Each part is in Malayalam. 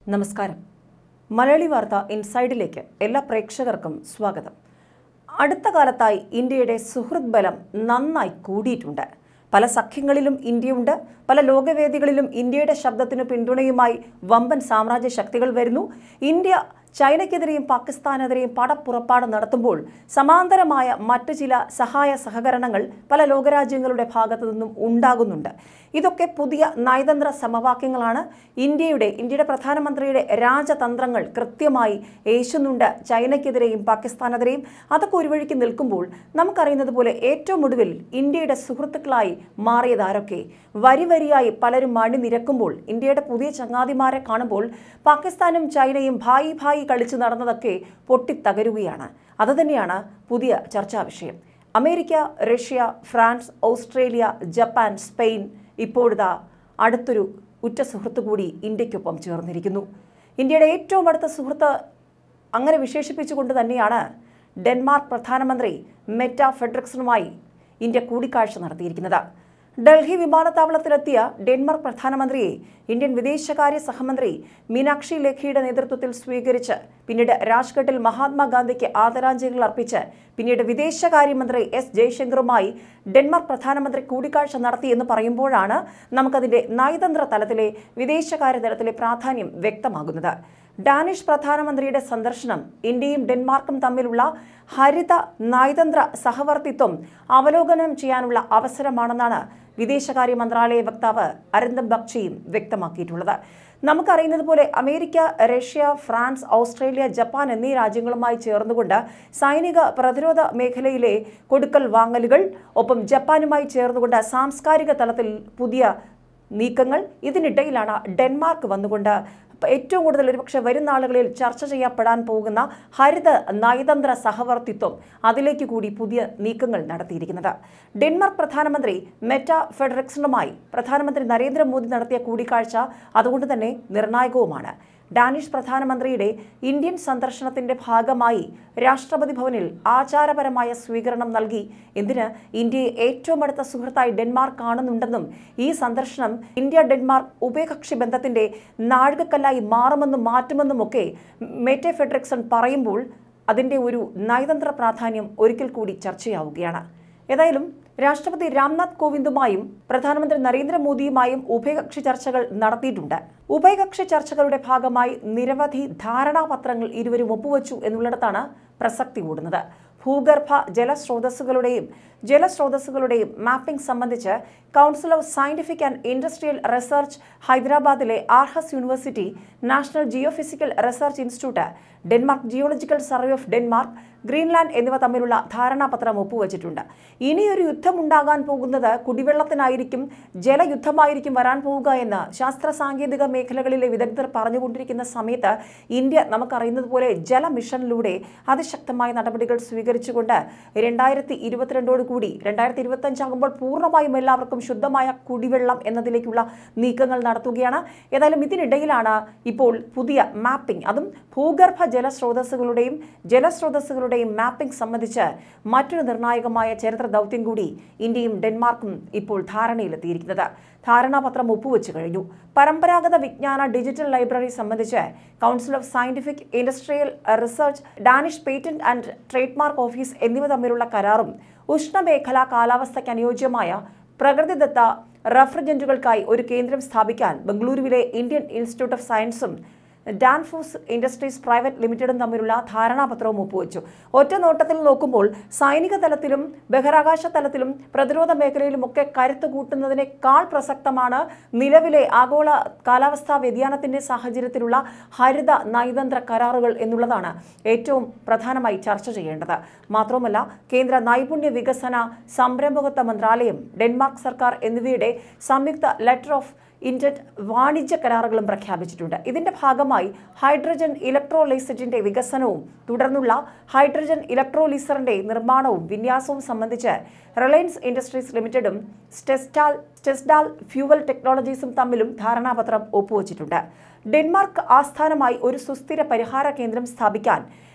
നമസ്കാരം മലയാളി വാർത്ത ഇൻസൈഡിലേക്ക് എല്ലാ പ്രേക്ഷകർക്കും സ്വാഗതം അടുത്ത കാലത്തായി ഇന്ത്യയുടെ സുഹൃത്ത് ബലം നന്നായി കൂടിയിട്ടുണ്ട് പല സഖ്യങ്ങളിലും ഇന്ത്യയുണ്ട് പല ലോകവേദികളിലും ഇന്ത്യയുടെ ശബ്ദത്തിന് പിന്തുണയുമായി വമ്പൻ സാമ്രാജ്യ ശക്തികൾ വരുന്നു ഇന്ത്യ ചൈനയ്ക്കെതിരെയും പാകിസ്ഥാനെതിരെയും പടപ്പുറപ്പാട് നടത്തുമ്പോൾ സമാന്തരമായ മറ്റു ചില സഹായ സഹകരണങ്ങൾ പല ലോകരാജ്യങ്ങളുടെ ഭാഗത്തു നിന്നും ഉണ്ടാകുന്നുണ്ട് ഇതൊക്കെ പുതിയ നയതന്ത്ര സമവാക്യങ്ങളാണ് ഇന്ത്യയുടെ ഇന്ത്യയുടെ പ്രധാനമന്ത്രിയുടെ രാജതന്ത്രങ്ങൾ കൃത്യമായി ഏശുന്നുണ്ട് ചൈനയ്ക്കെതിരെയും പാകിസ്ഥാനെതിരെയും അതൊക്കെ ഒരു വഴിക്ക് നിൽക്കുമ്പോൾ നമുക്കറിയുന്നത് പോലെ ഏറ്റവും ഒടുവിൽ ഇന്ത്യയുടെ സുഹൃത്തുക്കളായി മാറിയതാരൊക്കെ വരി വരിയായി പലരും മണിനിരക്കുമ്പോൾ ഇന്ത്യയുടെ പുതിയ ചങ്ങാതിമാരെ കാണുമ്പോൾ പാകിസ്ഥാനും ചൈനയും ഭായി ഭായി കളിച്ചു നടന്നതൊക്കെ പൊട്ടിത്തകരുകയാണ് അതുതന്നെയാണ് പുതിയ ചർച്ചാ വിഷയം America Russia France Australia Japan Spain ഇപ്പോഴിതാ അടുത്തൊരു ഉറ്റ സുഹൃത്ത് കൂടി ഇന്ത്യക്കൊപ്പം ചേർന്നിരിക്കുന്നു ഇന്ത്യയുടെ ഏറ്റവും അടുത്ത സുഹൃത്ത് അങ്ങനെ വിശേഷിപ്പിച്ചുകൊണ്ട് തന്നെയാണ് ഡെൻമാർക്ക് പ്രധാനമന്ത്രി മെറ്റ ഫെഡറിക്സണുമായി ഇന്ത്യ കൂടിക്കാഴ്ച നടത്തിയിരിക്കുന്നത് ഡൽഹി വിമാനത്താവളത്തിലെത്തിയ ഡെൻമാർക്ക് പ്രധാനമന്ത്രിയെ ഇന്ത്യൻ വിദേശകാര്യ സഹമന്ത്രി മീനാക്ഷി ലേഖിയുടെ നേതൃത്വത്തിൽ സ്വീകരിച്ച് പിന്നീട് രാജ്ഘട്ടിൽ മഹാത്മാഗാന്ധിക്ക് ആദരാഞ്ജലികൾ അർപ്പിച്ച് പിന്നീട് വിദേശകാര്യമന്ത്രി എസ് ജയശങ്കറുമായി ഡെൻമാർക്ക് പ്രധാനമന്ത്രി കൂടിക്കാഴ്ച നടത്തി എന്ന് പറയുമ്പോഴാണ് നമുക്കതിന്റെ നയതന്ത്ര തലത്തിലെ വിദേശകാര്യ തലത്തിലെ പ്രാധാന്യം വ്യക്തമാകുന്നത് ഡാനിഷ് പ്രധാനമന്ത്രിയുടെ സന്ദർശനം ഇന്ത്യയും ഡെൻമാർക്കും തമ്മിലുള്ള ഹരിത നയതന്ത്ര സഹവർത്തിത്വം അവലോകനം ചെയ്യാനുള്ള അവസരമാണെന്നാണ് വിദേശകാര്യ മന്ത്രാലയ വക്താവ് അരന്ദം ബക്ചിയും വ്യക്തമാക്കിയിട്ടുള്ളത് നമുക്കറിയുന്നത് പോലെ America Russia France Australia Japan എന്നീ രാജ്യങ്ങളുമായി ചേർന്നുകൊണ്ട് സൈനിക പ്രതിരോധ മേഖലയിലെ കൊടുക്കൽ വാങ്ങലുകൾ ഒപ്പം ജപ്പാനുമായി ചേർന്നുകൊണ്ട് സാംസ്കാരിക തലത്തിൽ പുതിയ നീക്കങ്ങൾ ഇതിനിടയിലാണ് ഡെൻമാർക്ക് വന്നുകൊണ്ട് ഏറ്റവും കൂടുതൽ ഒരുപക്ഷെ വരുന്ന ആളുകളിൽ ചർച്ച ചെയ്യപ്പെടാൻ പോകുന്ന ഹരിത നയതന്ത്ര സഹവർത്തിത്വം അതിലേക്ക് കൂടി പുതിയ നീക്കങ്ങൾ നടത്തിയിരിക്കുന്നത് ഡെൻമാർക്ക് പ്രധാനമന്ത്രി മെറ്റ ഫെഡറിക്സണുമായി പ്രധാനമന്ത്രി നരേന്ദ്രമോദി നടത്തിയ കൂടിക്കാഴ്ച അതുകൊണ്ട് തന്നെ നിർണായകവുമാണ് ഡാനിഷ് പ്രധാനമന്ത്രിയുടെ ഇന്ത്യൻ സന്ദർശനത്തിന്റെ ഭാഗമായി രാഷ്ട്രപതി ഭവനിൽ ആചാരപരമായ സ്വീകരണം നൽകി എന്തിന് ഇന്ത്യയെ ഏറ്റവും അടുത്ത സുഹൃത്തായി ഡെൻമാർക്ക് കാണുന്നുണ്ടെന്നും ഈ സന്ദർശനം ഇന്ത്യ ഡെൻമാർക്ക് ഉഭയകക്ഷി ബന്ധത്തിന്റെ നാഴികക്കല്ലായി മാറുമെന്നും മാറ്റുമെന്നുമൊക്കെ മെറ്റെ ഫെഡറിക്സൺ പറയുമ്പോൾ അതിന്റെ ഒരു നയതന്ത്ര പ്രാധാന്യം ഒരിക്കൽ കൂടി ചർച്ചയാവുകയാണ് ഏതായാലും രാഷ്ട്രപതി രാംനാഥ് കോവിന്ദുമായും പ്രധാനമന്ത്രി നരേന്ദ്രമോദിയുമായും ഉഭയകക്ഷി ചർച്ചകൾ നടത്തിയിട്ടുണ്ട് ഉഭയകക്ഷി ചർച്ചകളുടെ ഭാഗമായി നിരവധി ധാരണാപത്രങ്ങൾ ഇരുവരും ഒപ്പുവച്ചു എന്നുള്ളിടത്താണ് പ്രസക്തി കൂടുന്നത് ഭൂഗർഭ ജലസ്രോതസ്സുകളുടെയും ജലസ്രോതസ്സുകളുടെയും മാപ്പിംഗ് സംബന്ധിച്ച് council of scientific and industrial research ഹൈദരാബാദിലെ Aarhus university national geophysical research institute Denmark geological survey of Denmark Greenland എന്നിവ തമ്മിലുള്ള ധാരണാപത്രം ഒപ്പുവച്ചിട്ടുണ്ട് ഇനിയൊരു യുദ്ധമുണ്ടാകാൻ പോകുന്നത് കുടിവെള്ളത്തിനായിരിക്കും ജലയുദ്ധമായിരിക്കും വരാൻ പോവുക എന്ന് ശാസ്ത്ര സാങ്കേതിക മേഖലകളിലെ വിദഗ്ധർ പറഞ്ഞുകൊണ്ടിരിക്കുന്ന സമയത്ത് ഇന്ത്യ നമുക്കറിയുന്നത് പോലെ ജല മിഷനിലൂടെ അതിശക്തമായ നടപടികൾ സ്വീകരിച്ചുകൊണ്ട് രണ്ടായിരത്തി ഇരുപത്തിരണ്ടോട് കൂടി രണ്ടായിരത്തി ഇരുപത്തഞ്ചാകുമ്പോൾ പൂർണ്ണമായും എല്ലാവർക്കും ശുദ്ധമായ കുടിവെള്ളം എന്നതിലേക്കുള്ള നീക്കങ്ങൾ നടത്തുകയാണ് ഏതായാലും ഇതിനിടയിലാണ് ഇപ്പോൾ പുതിയ മാപ്പിംഗ് അതും ഭൂഗർഭ ജലസ്രോതസ്സുകളുടെയും ജലസ്രോതസ്സുകളുടെയും മാപ്പിംഗ് സംബന്ധിച്ച് മറ്റൊരു നിർണായകമായ ചരിത്ര ദൗത്യം കൂടി ഇന്ത്യയും ഡെൻമാർക്കും ഇപ്പോൾ ധാരണയിലെത്തിയിരിക്കുന്നത് ധാരണാപത്രം ഒപ്പുവെച്ചു കഴിഞ്ഞു പരമ്പരാഗത വിജ്ഞാന ഡിജിറ്റൽ ലൈബ്രറി സംബന്ധിച്ച് council of scientific industrial research Danish patent and trademark office എന്നിവ തമ്മിലുള്ള കരാറും ഉഷ്ണമേഖലാ കാലാവസ്ഥയ്ക്ക് അനുയോജ്യമായ പ്രകൃതിദത്ത റഫ്രിജന്റുകൾക്കായി ഒരു കേന്ദ്രം സ്ഥാപിക്കാൻ ബംഗളൂരുവിലെ ഇന്ത്യൻ ഇൻസ്റ്റിറ്റ്യൂട്ട് ഓഫ് സയൻസും ഡാൻഫോസ് ഇൻഡസ്ട്രീസ് പ്രൈവറ്റ് ലിമിറ്റഡും തമ്മിലുള്ള ധാരണാപത്രവും ഒപ്പുവെച്ചു ഒറ്റ നോട്ടത്തിൽ നോക്കുമ്പോൾ സൈനിക തലത്തിലും ബഹിരാകാശ തലത്തിലും പ്രതിരോധ മേഖലയിലുമൊക്കെ കരുത്ത് കൂട്ടുന്നതിനേക്കാൾ പ്രസക്തമാണ് നിലവിലെ ആഗോള കാലാവസ്ഥാ വ്യതിയാനത്തിന്റെ സാഹചര്യത്തിലുള്ള ഹരിത നയതന്ത്ര കരാറുകൾ എന്നുള്ളതാണ് ഏറ്റവും പ്രധാനമായി ചർച്ച ചെയ്യേണ്ടത് മാത്രവുമല്ല കേന്ദ്ര നൈപുണ്യ വികസന സംരംഭകത്വ മന്ത്രാലയം ഡെൻമാർക്ക് സർക്കാർ എന്നിവയുടെ സംയുക്ത ലെറ്റർ ഓഫ് ഇന്റഡ് വാണിജ്യ കരാറുകളും പ്രഖ്യാപിച്ചിട്ടുണ്ട് ഇതിന്റെ ഭാഗമായി ഹൈഡ്രജൻ ഇലക്ട്രോലൈസറ്റിന്റെ വികസനവും തുടർന്നുള്ള ഹൈഡ്രജൻ ഇലക്ട്രോലീസറിന്റെ നിർമ്മാണവും വിന്യാസവും സംബന്ധിച്ച് റിലയൻസ് ഇൻഡസ്ട്രീസ് ലിമിറ്റഡും സ്റ്റെസ്റ്റാൽ സ്റ്റെസ്ഡാൽ ഫ്യൂവൽ ടെക്നോളജീസും തമ്മിലും ധാരണാപത്രം ഒപ്പുവച്ചിട്ടുണ്ട് ഡെൻമാർക്ക് ആസ്ഥാനമായി ഒരു സുസ്ഥിര പരിഹാര കേന്ദ്രം സ്ഥാപിക്കാൻ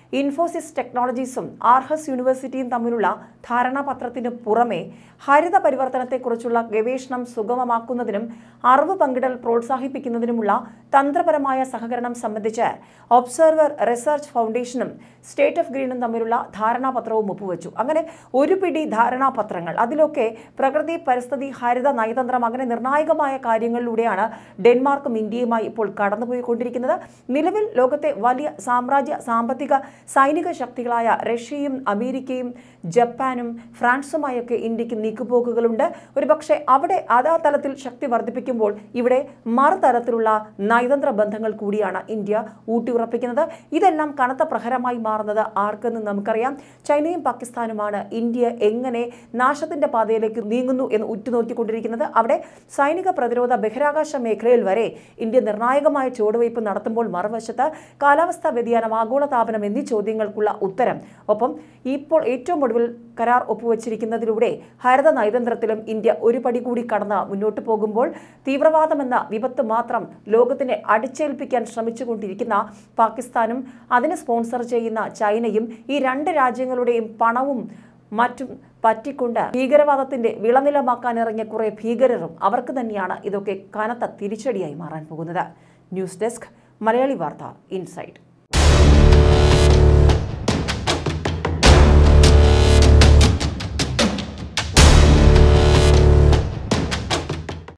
ഇൻഫോസിസ് ടെക്നോളജീസും ആർഹസ് യൂണിവേഴ്സിറ്റിയും തമ്മിലുള്ള ധാരണാപത്രത്തിന് പുറമെ ഹരിത പരിവർത്തനത്തെക്കുറിച്ചുള്ള ഗവേഷണം സുഗമമാക്കുന്നതിനും അറിവ് പങ്കിടൽ പ്രോത്സാഹിപ്പിക്കുന്നതിനുമുള്ള തന്ത്രപരമായ സഹകരണം സംബന്ധിച്ച് ഒബ്സർവർ റിസർച്ച് ഫൗണ്ടേഷനും സ്റ്റേറ്റ് ഓഫ് ഗ്രീനും തമ്മിലുള്ള ധാരണാപത്രവും ഒപ്പുവെച്ചു അങ്ങനെ ഒരു പിടി ധാരണാപത്രങ്ങൾ അതിലൊക്കെ പ്രകൃതി പരിസ്ഥിതി ഹരിത നയതന്ത്രം അങ്ങനെ നിർണായകമായ കാര്യങ്ങളിലൂടെയാണ് ഡെൻമാർക്കും ഇന്ത്യയുമായി ഇപ്പോൾ കടന്നുപോയിക്കൊണ്ടിരിക്കുന്നത് നിലവിൽ ലോകത്തെ വലിയ സാമ്രാജ്യ സാമ്പത്തിക സൈനിക ശക്തികളായ റഷ്യയും അമേരിക്കയും ജപ്പാനും ഫ്രാൻസുമായൊക്കെ ഇന്ത്യക്ക് നീക്കുപോക്കുകളുണ്ട് ഒരുപക്ഷെ അവിടെ അതാ തലത്തിൽ ശക്തി വർദ്ധിപ്പിക്കുമ്പോൾ ഇവിടെ മറുതലത്തിലുള്ള നയതന്ത്ര ബന്ധങ്ങൾ കൂടിയാണ് ഇന്ത്യ ഊട്ടിയുറപ്പിക്കുന്നത് ഇതെല്ലാം കനത്ത പ്രഹരമായി മാറുന്നത് ആർക്കെന്ന് നമുക്കറിയാം ചൈനയും പാകിസ്ഥാനുമാണ് ഇന്ത്യ എങ്ങനെ നാശത്തിന്റെ പാതയിലേക്ക് നീങ്ങുന്നു എന്ന് ഉറ്റുനോക്കിക്കൊണ്ടിരിക്കുന്നത് അവിടെ സൈനിക പ്രതിരോധ ബഹിരാകാശ മേഖലയിൽ വരെ ഇന്ത്യ നിർണായകമായ ചുവടുവയ്പ് നടത്തുമ്പോൾ മറുവശത്ത് കാലാവസ്ഥാ വ്യതിയാനം ആഗോളതാപനം എന്നീ ചോദ്യങ്ങൾക്കുള്ള ഉത്തരം ഒപ്പം ഇപ്പോൾ ഏറ്റവും ഒടുവിൽ കരാർ ഒപ്പുവച്ചിരിക്കുന്നതിലൂടെ ഹരിത നയതന്ത്രത്തിലും ഇന്ത്യ ഒരു പടി കൂടി കടന്ന് മുന്നോട്ട് പോകുമ്പോൾ തീവ്രവാദമെന്ന വിപത്ത് മാത്രം ലോകത്തിനെ അടിച്ചേൽപ്പിക്കാൻ ശ്രമിച്ചുകൊണ്ടിരിക്കുന്ന പാകിസ്ഥാനും അതിനെ സ്പോൺസർ ചെയ്യുന്ന ചൈനയും ഈ രണ്ട് രാജ്യങ്ങളുടെയും പണവും മറ്റും പറ്റിക്കൊണ്ട് ഭീകരവാദത്തിന്റെ വിളനിലമാക്കാൻ ഇറങ്ങിയ കുറെ ഭീകരരും അവർക്ക് തന്നെയാണ് ഇതൊക്കെ കനത്ത തിരിച്ചടിയായി മാറാൻ പോകുന്നത് ന്യൂസ് ഡെസ്ക് മലയാളി വാർത്ത ഇൻസൈഡ്